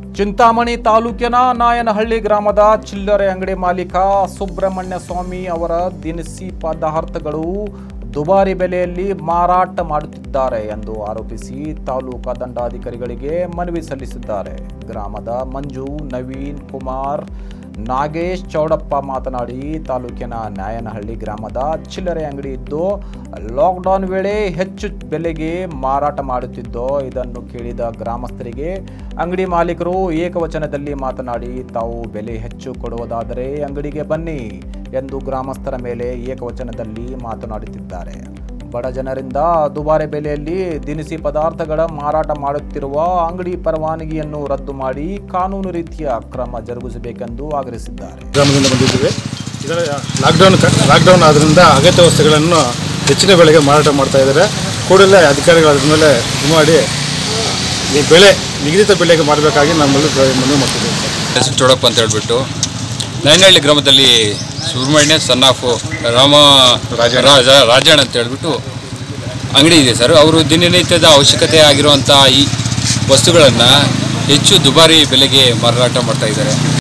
ಚಿಂತಾಮಣಿ ತಾಲೂಕಿನ ನಾಯನಹಳ್ಳಿ ಗ್ರಾಮದ ಚಿಲ್ಲರೆ ಅಂಗಡಿ ಮಾಲೀಕ ಸುಬ್ರಹ್ಮಣ್ಯ ಸ್ವಾಮಿ ಅವರ ದಿನಸಿ ಪದಾರ್ಥಗಳು ದುಬಾರಿ ಬೆಲೆಯಲ್ಲಿ ಮಾರಾಟ ಮಾಡುತ್ತಿದ್ದಾರೆ ಎಂದು ಆರೋಪಿಸಿ ತಾಲೂಕಾ ದಂಡಾಧಿಕಾರಿಗಳಿಗೆ ಮನವಿ ಸಲ್ಲಿಸಿದ್ದಾರೆ ಗ್ರಾಮದ ಮಂಜು ನವೀನ್ ಕುಮಾರ್ ನಾಗೇಶ್ ಚೌಡಪ್ಪ ಮಾತನಾಡಿ ತಾಲೂಕಿನ ನಾಯನಹಳ್ಳಿ ಗ್ರಾಮದ ಚಿಲ್ಲರೆ ಅಂಗಡಿ ಇದ್ದು ಲಾಕ್ಡೌನ್ ವೇಳೆ ಹೆಚ್ಚು ಬೆಲೆಗೆ ಮಾರಾಟ ಮಾಡುತ್ತಿದ್ದೋ ಇದನ್ನು ಕೇಳಿದ ಗ್ರಾಮಸ್ಥರಿಗೆ ಅಂಗಡಿ ಮಾಲೀಕರು ಏಕವಚನದಲ್ಲಿ ಮಾತನಾಡಿ ತಾವು ಬೆಲೆ ಹೆಚ್ಚು ಕೊಡುವುದಾದರೆ ಅಂಗಡಿಗೆ ಬನ್ನಿ ಎಂದು ಗ್ರಾಮಸ್ಥರ ಮೇಲೆ ಏಕವಚನದಲ್ಲಿ ಮಾತನಾಡುತ್ತಿದ್ದಾರೆ ಬಡ ಜನರಿಂದ ದುಬಾರಿ ಬೆಲೆಯಲ್ಲಿ ದಿನಸಿ ಪದಾರ್ಥಗಳ ಮಾರಾಟ ಮಾಡುತ್ತಿರುವ ಅಂಗಡಿ ಪರವಾನಗಿಯನ್ನು ರದ್ದು ಮಾಡಿ ಕಾನೂನು ರೀತಿಯ ಕ್ರಮ ಜರುಗಿಸಬೇಕೆಂದು ಆಗ್ರಹಿಸಿದ್ದಾರೆ ಗ್ರಾಮದಿಂದ ಬಂದಿದ್ದೀವಿ ಇದರ ಲಾಕ್ಡೌನ್ ಕ- ಲಾಕ್ಡೌನ್ ಆದ್ರಿಂದ ಅಗತ್ಯ ವಸ್ತುಗಳನ್ನು ಹೆಚ್ಚಿನ ಬೆಲೆಗೆ ಮಾರಾಟ ಮಾಡ್ತಾ ಇದ್ದಾರೆ ಕೂಡಲೇ ಅಧಿಕಾರಿಗಳು ಅದ್ರ ಮೇಲೆ ಇದು ಮಾಡಿ ಈ ಬೆಲೆ ನಿಗದಿತ ಬೆಲೆಗೆ ಮಾಡಬೇಕಾಗಿ ನಮ್ಮಲ್ಲಿ ಮನವಿ ಮಾಡ್ತಿದ್ದೀವಿ ಸರ್ ಹೆಸರು ಚೌಡಪ್ಪ ಅಂತ ಹೇಳ್ಬಿಟ್ಟು ನೈನಹಳ್ಳಿ ಗ್ರಾಮದಲ್ಲಿ ಸುಬ್ರಹ್ಮಣ್ಯ ಸನ್ ಆಫ್ ರಾಮ ರಾಜ ರಾಜಣ್ಣ ಅಂತ ಹೇಳ್ಬಿಟ್ಟು ಅಂಗಡಿ ಇದೆ ಸರ್ ಅವರು ದಿನನಿತ್ಯದ ಅವಶ್ಯಕತೆ ಆಗಿರುವಂಥ ಈ ವಸ್ತುಗಳನ್ನು ಹೆಚ್ಚು ದುಬಾರಿ ಬೆಲೆಗೆ ಮಾರಾಟ ಮಾಡ್ತಾ ಇದ್ದಾರೆ